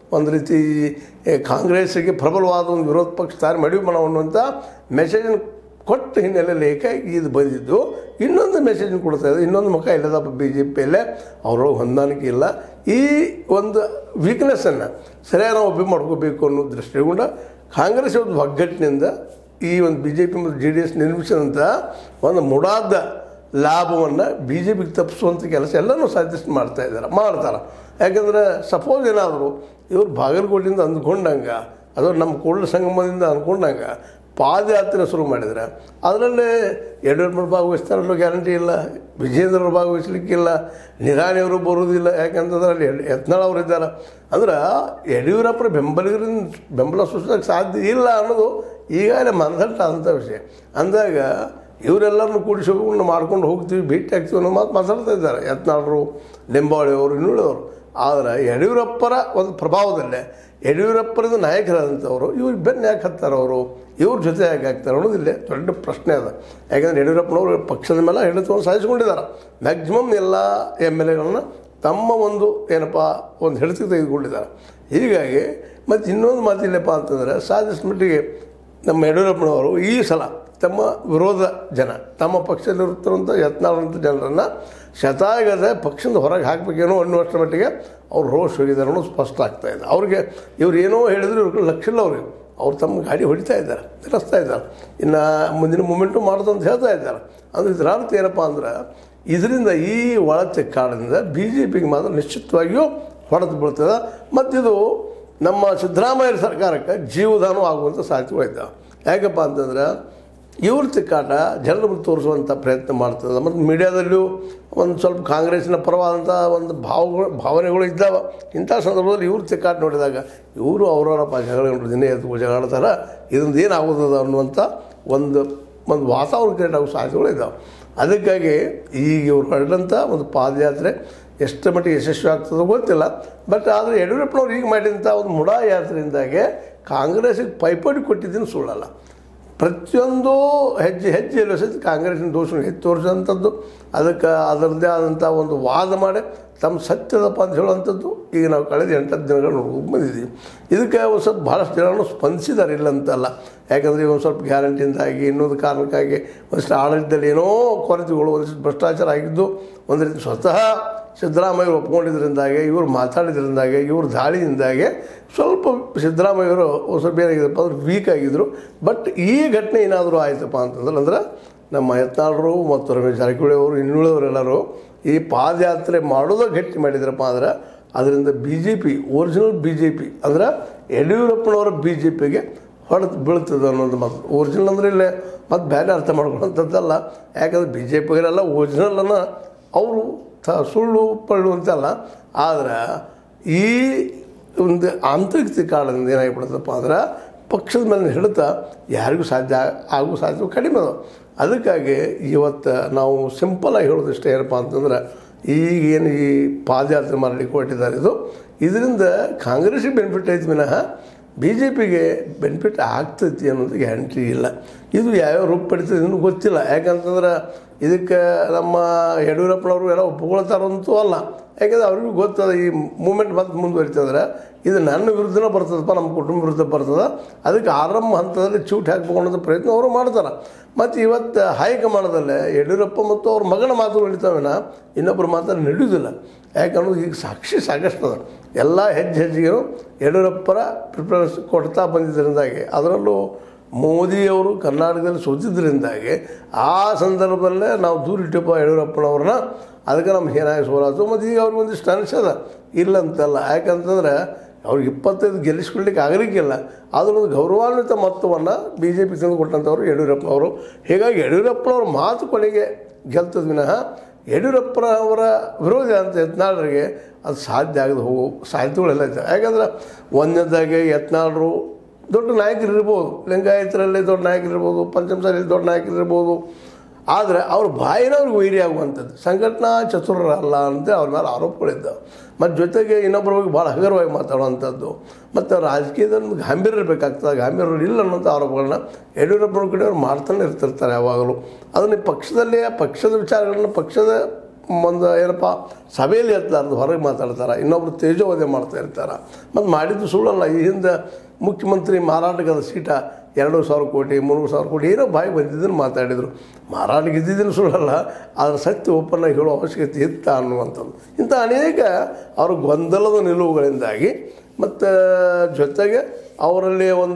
ಒಂದು ರೀತಿ ಏ, ಕಾಂಗ್ರೆಸ್ಸಿಗೆ ಪ್ರಬಲವಾದ ಒಂದು ವಿರೋಧ ಪಕ್ಷ ತಯಾರು ಮಾಡಿ ಮಾಡೋಣ ಅನ್ನುವಂಥ ಮೆಸೇಜನ್ನು ಕೊಟ್ಟ ಹಿನ್ನೆಲೆಯಲ್ಲಿ ಏಕಾಗಿ ಇದು ಬಂದಿದ್ದು ಇನ್ನೊಂದು ಮೆಸೇಜ್ ಕೊಡ್ತಾ ಇದೆ ಇನ್ನೊಂದು ಮುಖ ಇಲ್ಲದಪ್ಪ ಬಿ ಜೆ ಪಿಯಲ್ಲೇ ಅವರೊಳಗೆ ಹೊಂದಾಣಿಕೆ ಇಲ್ಲ ಈ ಒಂದು ವೀಕ್ನೆಸ್ಸನ್ನು ಸರಿಯಾಗಿ ನಾವು ಒಬ್ಬಿ ಮಾಡ್ಕೋಬೇಕು ಅನ್ನೋ ದೃಷ್ಟಿಗೊಂಡ ಕಾಂಗ್ರೆಸ್ ಒಂದು ಒಗ್ಗಟ್ಟಿನಿಂದ ಈ ಒಂದು ಬಿ ಜೆ ಪಿ ಮತ್ತು ಜೆ ಡಿ ಎಸ್ ನಿರ್ಮಿಸಿದಂಥ ಒಂದು ಮುಡಾದ ಲಾಭವನ್ನು ಬಿ ಜೆ ಪಿಗೆ ತಪ್ಪಿಸುವಂಥ ಕೆಲಸ ಎಲ್ಲನೂ ಸಾಧ್ಯತೆ ಮಾಡ್ತಾ ಇದ್ದಾರೆ ಮಾಡ್ತಾರೆ ಯಾಕಂದರೆ ಸಪೋಸ್ ಏನಾದರೂ ಇವರು ಬಾಗಲಕೋಟೆಯಿಂದ ಅಂದ್ಕೊಂಡಂಗೆ ಅದು ನಮ್ಮ ಕೂಡಲ ಸಂಗಮದಿಂದ ಅಂದ್ಕೊಂಡಂಗೆ ಪಾದಯಾತ್ರೆ ಶುರು ಮಾಡಿದರೆ ಅದರಲ್ಲಿ ಯಡಿಯೂರಪ್ಪರು ಭಾಗವಹಿಸ್ತಾರಲ್ಲೋ ಗ್ಯಾರಂಟಿ ಇಲ್ಲ ವಿಜೇಂದ್ರರು ಭಾಗವಹಿಸ್ಲಿಕ್ಕಿಲ್ಲ ನಿರಾಣಿಯವರು ಬರುವುದಿಲ್ಲ ಯಾಕಂತಂದ್ರೆ ಅಲ್ಲಿ ಯಡ್- ಯತ್ನಾಳ್ ಅವರು ಇದ್ದಾರೆ ಅಂದ್ರೆ ಯಡಿಯೂರಪ್ಪರ ಬೆಂಬಲಿಗರಿಂದ ಬೆಂಬಲ ಸೂಚಿಸೋಕ್ಕೆ ಸಾಧ್ಯ ಇಲ್ಲ ಅನ್ನೋದು ಈಗಾಗಲೇ ಮನದಟ್ಟಾದಂಥ ವಿಷಯ ಅಂದಾಗ ಇವರೆಲ್ಲರನ್ನು ಕೂಡಿಸಿಕೊಂಡು ಮಾಡ್ಕೊಂಡು ಹೋಗ್ತೀವಿ ಭೇಟಿ ಆಗ್ತೀವಿ ಅನ್ನೋ ಮಾತು ಮಾತಾಡ್ತಾ ಇದ್ದಾರೆ ಯತ್ನಾಳರು ಲಿಂಬಾವಳಿಯವರು ಇನ್ನುಳಿದವರು ಆದರೆ ಯಡಿಯೂರಪ್ಪರ ಒಂದು ಪ್ರಭಾವದಲ್ಲೇ ಯಡಿಯೂರಪ್ಪರದ ನಾಯಕರಾದಂಥವರು ಇವ್ರು ಬೆನ್ನು ಯಾಕೆ ಹತ್ತಾರ ಅವರು ಇವ್ರ ಜೊತೆ ಯಾಕೆ ಆಗ್ತಾರೆ ಅನ್ನೋದಿಲ್ಲ ದೊಡ್ಡ ಪ್ರಶ್ನೆ ಅದ ಯಾಕಂದರೆ ಯಡಿಯೂರಪ್ಪನವರು ಪಕ್ಷದ ಮೇಲೆ ಹಿಡಿತವನ್ನು ಸಾಧಿಸಿಕೊಂಡಿದ್ದಾರೆ ಮ್ಯಾಕ್ಸಿಮಮ್ ಎಲ್ಲ ಎಮ್ ಎಲ್ ಎಗಳನ್ನ ತಮ್ಮ ಒಂದು ಏನಪ್ಪ ಒಂದು ಹಿಡಿತಕ್ಕೆ ತೆಗೆದುಕೊಂಡಿದ್ದಾರೆ ಹೀಗಾಗಿ ಮತ್ತು ಇನ್ನೊಂದು ಮಾತಿಲ್ಲಪ್ಪ ಅಂತಂದರೆ ಸಾಧಿಸಿದ ಮಟ್ಟಿಗೆ ನಮ್ಮ ಯಡಿಯೂರಪ್ಪನವರು ಈ ಸಲ ತಮ್ಮ ವಿರೋಧ ಜನ ತಮ್ಮ ಪಕ್ಷದಲ್ಲಿರುತ್ತಿರುವಂಥ ಯತ್ನಾಳಂಥ ಜನರನ್ನು ಶತಾಯಗದ ಪಕ್ಷದಿಂದ ಹೊರಗೆ ಹಾಕಬೇಕೇನೋ ಅನ್ನುವಷ್ಟರ ಮಟ್ಟಿಗೆ ಅವ್ರು ರೋಷ್ ಹೋಗಿದ್ದಾರೆ ಅನ್ನೋದು ಸ್ಪಷ್ಟ ಆಗ್ತಾ ಇದೆ ಅವ್ರಿಗೆ ಇವ್ರು ಏನೋ ಹೇಳಿದ್ರು ಇವ್ರಿಗೆ ಲಕ್ಷ ಇಲ್ಲ ಅವ್ರಿಗೆ ಅವ್ರು ತಮ್ಮ ಗಾಡಿ ಹೊಡಿತಾ ಇದ್ದಾರೆ ತಿರಸ್ತಾ ಇದ್ದಾರೆ ಇನ್ನು ಮುಂದಿನ ಮೂಮೆಂಟು ಮಾಡೋದು ಅಂತ ಹೇಳ್ತಾ ಇದ್ದಾರೆ ಅಂದ್ರೆ ಇದರ ಅರ್ಥ ಏನಪ್ಪ ಅಂದ್ರೆ ಇದರಿಂದ ಈ ಒಳತೆ ಕಾರಣದಿಂದ ಬಿ ಜೆ ಪಿಗೆ ಮಾತ್ರ ನಿಶ್ಚಿತವಾಗಿಯೂ ಹೊಡೆದು ಬೀಳ್ತದೆ ಮತ್ತಿದು ನಮ್ಮ ಸಿದ್ದರಾಮಯ್ಯ ಸರ್ಕಾರಕ್ಕೆ ಜೀವದಾನ ಆಗುವಂಥ ಸಾಧ್ಯತೆಗಳಿದ್ದಾವೆ ಯಾಕಪ್ಪ ಅಂತಂದ್ರೆ ಇವ್ರ ತಿಕ್ಕಾಟ ಜನರ ಮುಂದೆ ತೋರಿಸುವಂಥ ಪ್ರಯತ್ನ ಮಾಡ್ತದೆ ಮತ್ತು ಮೀಡಿಯಾದಲ್ಲೂ ಒಂದು ಸ್ವಲ್ಪ ಕಾಂಗ್ರೆಸ್ಸಿನ ಪರವಾದಂಥ ಒಂದು ಭಾವಗಳು ಭಾವನೆಗಳು ಇದ್ದಾವೆ ಇಂಥ ಸಂದರ್ಭದಲ್ಲಿ ಇವ್ರ ತಿಕ್ಕಾಟ ನೋಡಿದಾಗ ಇವರು ಅವರವರಪ್ಪ ಜಗಳ ದಿನ ಎದ್ದು ಜಗಳಾಡ್ತಾರೆ ಇದೊಂದು ಏನಾಗೋದದ ಅನ್ನುವಂಥ ಒಂದು ಒಂದು ವಾತಾವರಣ ಕ್ರಿಯೇಟ್ ಆಗೋ ಸಾಧ್ಯತೆಗಳು ಇದ್ದಾವೆ ಅದಕ್ಕಾಗಿ ಈಗ ಇವ್ರು ಹೊರಟಂಥ ಒಂದು ಪಾದಯಾತ್ರೆ ಎಷ್ಟು ಮಟ್ಟಿಗೆ ಯಶಸ್ವಿ ಆಗ್ತದೋ ಗೊತ್ತಿಲ್ಲ ಬಟ್ ಆದರೆ ಯಡಿಯೂರಪ್ಪನವ್ರು ಈಗ ಮಾಡಿದಂಥ ಒಂದು ಮುಡಾ ಯಾತ್ರೆಯಿಂದಾಗೆ ಕಾಂಗ್ರೆಸ್ಸಿಗೆ ಪೈಪೋಟಿ ಕೊಟ್ಟಿದ್ದೀನಿ ಸುಳ್ಳಲ್ಲ ಪ್ರತಿಯೊಂದು ಹೆಜ್ಜೆ ಹೆಜ್ಜೆಯಲ್ಲೂ ಸಹಿತ ಕಾಂಗ್ರೆಸ್ಸಿನ ದೋಷ ಎತ್ತಿ ತೋರಿಸೋಂಥದ್ದು ಅದಕ್ಕೆ ಅದರದ್ದೇ ಆದಂಥ ಒಂದು ವಾದ ಮಾಡಿ ತಮ್ಮ ಸತ್ಯದಪ್ಪ ಅಂತ ಹೇಳುವಂಥದ್ದು ಈಗ ನಾವು ಕಳೆದ ಎಂಟತ್ತು ದಿನಗಳು ನೋಡ್ಕೊಂಡು ಬಂದಿದ್ದೀವಿ ಇದಕ್ಕೆ ಒಂದು ಸ್ವಲ್ಪ ಭಾಳಷ್ಟು ಜನರು ಸ್ಪಂದಿಸಿದ್ದಾರೆ ಇಲ್ಲ ಅಂತಲ್ಲ ಯಾಕಂದರೆ ಒಂದು ಸ್ವಲ್ಪ ಗ್ಯಾರಂಟಿಯಿಂದಾಗಿ ಇನ್ನೊಂದು ಕಾರಣಕ್ಕಾಗಿ ಒಂದಿಷ್ಟು ಆಡಳಿತದಲ್ಲಿ ಏನೋ ಕೊರತೆಗಳು ಒಂದಿಷ್ಟು ಭ್ರಷ್ಟಾಚಾರ ಆಗಿದ್ದು ಒಂದು ರೀತಿ ಸ್ವತಃ ಸಿದ್ದರಾಮಯ್ಯರು ಒಪ್ಕೊಂಡಿದ್ದರಿಂದಾಗೆ ಇವರು ಮಾತಾಡಿದ್ರಿಂದಾಗೆ ಇವ್ರ ದಾಳಿಯಿಂದಾಗೆ ಸ್ವಲ್ಪ ಸಿದ್ದರಾಮಯ್ಯವರು ಒಂದು ಸ್ವಲ್ಪ ಏನಾಗಿದ್ದಪ್ಪ ಅಂದ್ರೆ ವೀಕ್ ಆಗಿದ್ದರು ಬಟ್ ಈ ಘಟನೆ ಏನಾದರೂ ಆಯ್ತಪ್ಪ ಅಂತಂದ್ರೆ ಅಂದ್ರೆ ನಮ್ಮ ಯತ್ನಾಳರು ಮತ್ತು ರಮೇಶ್ ಜಾರಕಿಹೊಳಿ ಅವರು ಇನ್ನುಳಿದವರೆಲ್ಲರೂ ಈ ಪಾದಯಾತ್ರೆ ಮಾಡೋದು ಗಟ್ಟಿ ಮಾಡಿದ್ರಪ್ಪ ಅಂದ್ರೆ ಅದರಿಂದ B J P original B J P ಅಂದ್ರೆ ಯಡಿಯೂರಪ್ಪನವರ ಬಿ ಜೆ ಪಿಗೆ ಹೊಡೆದು ಬೀಳ್ತದೆ ಅನ್ನೋದು ಮಾತು ಒರಿಜಿನಲ್ ಅಂದರೆ ಇಲ್ಲೇ ಮತ್ತು ಬೇರೆ ಅರ್ಥ ಮಾಡ್ಕೊಳ್ಳೋಂಥದ್ದಲ್ಲ ಯಾಕಂದ್ರೆ ಬಿ ಜೆ ಪಿಗರೆಲ್ಲ ಒರಿಜಿನಲನ್ನು ಅವರು ತ ಸುಳ್ಳು ಪಳ್ಳು ಅಂತಲ್ಲ ಆದ್ರೆ ಈ ಒಂದು ಆಂತರಿಕತೆ ಕಾರಣದಿಂದ ಏನಾಗಿಬಿಡುತ್ತಪ್ಪ ಅಂದ್ರೆ ಪಕ್ಷದ ಮೇಲೆ ಹಿಡಿತ ಯಾರಿಗೂ ಸಾಧ್ಯ ಆಗೋ ಸಾಧ್ಯತೆ ಕಡಿಮೆ ಅದಾವೆ ಅದಕ್ಕಾಗಿ ಇವತ್ತು ನಾವು ಸಿಂಪಲಾಗಿ ಹೇಳೋದಿಷ್ಟೇ ಏನಪ್ಪ ಅಂತಂದ್ರೆ ಈಗೇನು ಈ ಪಾದಯಾತ್ರೆ ಮಾಡಲಿಕ್ಕೆ ಹೊರಟಿದ್ದಾರೆ ಇದು ಇದರಿಂದ ಕಾಂಗ್ರೆಸ್ಸಿಗೆ ಬೆನಿಫಿಟ್ ಐತೆ ವಿನಃ ಬಿ ಜೆ ಪಿಗೆ ಬೆನಿಫಿಟ್ ಆಗ್ತೈತಿ ಅನ್ನೋದು ಗ್ಯಾರಂಟಿ ಇಲ್ಲ ಇದು ಯಾವ್ಯಾವ ರೂಪ ಪಡಿತದೆ ಇನ್ನೂ ಗೊತ್ತಿಲ್ಲ ಯಾಕಂತಂದ್ರೆ ಇದಕ್ಕೆ ನಮ್ಮ ಯಡಿಯೂರಪ್ಪನವರು ಎಲ್ಲ ಒಪ್ಕೊಳ್ತಾರಂತೂ ಅಲ್ಲ ಯಾಕಂದ್ರೆ ಅವ್ರಿಗೂ ಗೊತ್ತದ ಈ ಮೂಮೆಂಟ್ ಮತ್ತೆ ಮುಂದುವರಿತಂದ್ರೆ ಇದು ನನ್ನ ವಿರುದ್ಧನೇ ಬರ್ತದಪ್ಪ ನಮ್ಮ ಕುಟುಂಬ ವಿರುದ್ಧ ಬರ್ತದೆ ಅದಕ್ಕೆ ಆರಂಭ ಹಂತದಲ್ಲಿ ಚೂಟ್ ಹಾಕ್ಬೇಕು ಅನ್ನೋದು ಪ್ರಯತ್ನ ಅವರು ಮಾಡ್ತಾರೆ ಮತ್ತು ಇವತ್ತು ಹೈಕಮಾಂಡದಲ್ಲೇ ಯಡಿಯೂರಪ್ಪ ಮತ್ತು ಅವ್ರ ಮಗನ ಮಾತು ನಡೀತಾವೇನ ಇನ್ನೊಬ್ಬರ ಮಾತನ್ನು ನಡೆಯುವುದಿಲ್ಲ ಯಾಕನ್ನೋದು ಈಗ ಸಾಕ್ಷಿ ಸಾಕಷ್ಟು ಅದ ಎಲ್ಲ ಹೆಜ್ಜೆ ಹೆಜ್ಜೆಗೂ ಯಡಿಯೂರಪ್ಪರ ಪ್ರಿಫರೆನ್ಸ್ ಕೊಡ್ತಾ ಬಂದಿದ್ದರಿಂದಾಗಿ ಅದರಲ್ಲೂ ಮೋದಿಯವರು ಕರ್ನಾಟಕದಲ್ಲಿ ಸೋತಿದ್ದರಿಂದಾಗಿ ಆ ಸಂದರ್ಭದಲ್ಲೇ ನಾವು ದೂರ ಇಟ್ಟಪ್ಪ ಯಡಿಯೂರಪ್ಪನವ್ರನ್ನ ಅದಕ್ಕೆ ನಮ್ಮ ಹೀನಾಯ ಸೋಲಾತು ಮತ್ತು ಈಗ ಅವ್ರಿಗೆ ಒಂದಿಷ್ಟು ಅನಿಸದ ಇಲ್ಲ ಅಂತಲ್ಲ ಯಾಕಂತಂದ್ರೆ ಅವ್ರಿಗೆ ಇಪ್ಪತ್ತೈದು ಗೆಲ್ಲಿಸ್ಕೊಳ್ಲಿಕ್ಕೆ ಆಗಲಿಕ್ಕಿಲ್ಲ ಅದರೊಂದು ಗೌರವಾನ್ವಿತ ಮೊತ್ತವನ್ನು ಬಿ ಜೆ ಪಿ ತಂದು ಕೊಟ್ಟಂಥವ್ರು ಯಡಿಯೂರಪ್ಪನವರು ಹೀಗಾಗಿ ಯಡಿಯೂರಪ್ಪನವ್ರ ಮಾತು ಕೊನೆಗೆ ಗೆಲ್ತದ ವಿನಃ ಯಡಿಯೂರಪ್ಪನವರ ವಿರೋಧಿ ಅಂತ ಯತ್ನಾಳರಿಗೆ ಅದು ಸಾಧ್ಯ ಆಗದೆ ಹೋಗೋ ಸಾಧ್ಯತೆಗಳೆಲ್ಲ ಇದ್ದಾವೆ ಯಾಕಂದ್ರೆ ಒಂದನೇದಾಗೆ ಯತ್ನಾಳರು ದೊಡ್ಡ ನಾಯಕರು ಇರ್ಬೋದು ಲಿಂಗಾಯತರಲ್ಲಿ ದೊಡ್ಡ ನಾಯಕರು ಇರ್ಬೋದು ಪಂಚಮಸಾಲಿ ದೊಡ್ಡ ನಾಯಕರು ಇರ್ಬೋದು ಆದರೆ ಅವ್ರ ಬಾಯಿನ ಅವ್ರಿಗೆ ವೈರಿ ಆಗುವಂಥದ್ದು ಸಂಘಟನಾ ಚತುರರಲ್ಲ ಅಂತ ಅವ್ರ ಮೇಲೆ ಆರೋಪಗಳಿದ್ದಾವೆ ಮತ್ತು ಜೊತೆಗೆ ಇನ್ನೊಬ್ಬರ ಬಗ್ಗೆ ಭಾಳ ಹಗರವಾಗಿ ಮಾತಾಡುವಂಥದ್ದು ಮತ್ತು ರಾಜಕೀಯದಲ್ಲಿ ಒಂದು ಗಾಂಭೀರ್ಯ ಇರಬೇಕಾಗ್ತದೆ ಗಾಂಭೀರ್ಯ ಇಲ್ಲ ಅನ್ನೋಂಥ ಆರೋಪಗಳನ್ನ ಯಡಿಯೂರಪ್ಪನ ಕಡೆ ಅವ್ರು ಮಾಡ್ತಾನೆ ಇರ್ತಿರ್ತಾರೆ ಯಾವಾಗಲೂ ಅದನ್ನು ಪಕ್ಷದಲ್ಲಿ ಪಕ್ಷದ ವಿಚಾರಗಳನ್ನ ಪಕ್ಷದ ಒಂದು ಏನಪ್ಪ ಸಭೆಯಲ್ಲಿ ಇರ್ತಾರದು ಹೊರಗೆ ಮಾತಾಡ್ತಾರೆ ಇನ್ನೊಬ್ರು ತೇಜೋವಧೆ ಮಾಡ್ತಾ ಇರ್ತಾರೆ ಮತ್ತು ಮಾಡಿದ್ದು ಸುಳ್ಳಲ್ಲ ಈ ಹಿಂದೆ ಮುಖ್ಯಮಂತ್ರಿ ಮಾರಾಟಗದ ಸೀಟ ಎರಡು ಸಾವಿರ ಕೋಟಿ ಮೂರು ಸಾವಿರ ಕೋಟಿ ಏನೋ ಬಾಯಿ ಬಂದಿದ್ದನ್ನು ಮಾತಾಡಿದರು ಮಾರಾಟಕ್ಕೆ ಇದ್ದಿದ್ದನ್ನು ಸುಳ್ಳಲ್ಲ ಅದರ ಸತ್ಯ ಓಪನ್ ಆಗಿ ಹೇಳೋ ಅವಶ್ಯಕತೆ ಇತ್ತ ಅನ್ನುವಂಥದ್ದು ಇಂಥ ಅನೇಕ ಅವ್ರ ಗೊಂದಲದ ನಿಲುವುಗಳಿಂದಾಗಿ ಮತ್ತು ಜೊತೆಗೆ ಅವರಲ್ಲಿ ಒಂದು